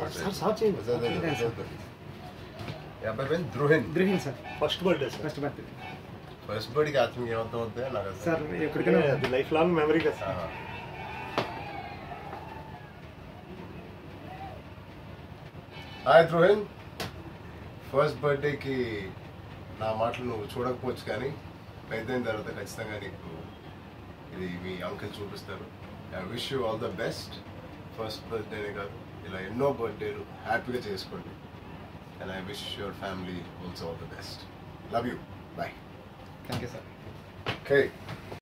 Sir sir చేయండి ఈ అబ్బాయి పేరు Dhruhin Dhruhin sir first birthday sir first birthday first బర్త్డేకి ఆత్మీయ ఏమవుతా అవుతుంది నాకు అసలు సార్ ఎప్పటికైనా అది లైఫ్ లాంగ్ మెమరీ కదా సార్ ఆహా. హాయ్ ధ్రువెన్ ఫస్ట్ బర్త్డేకి నా మాటలు నువ్వు చూడకపోవచ్చు కానీ పెద్ద అయిన తర్వాత ఖచ్చితంగా నీకు ఇది మీ అంకుల్ చూపిస్తారు I wish you all the best first బర్త్డేనే కాదు ఇలా ఎన్నో బర్త్డేలు హ్యాపీగా చేసుకోండి and I wish your family also all the best love you boy thank you sir okay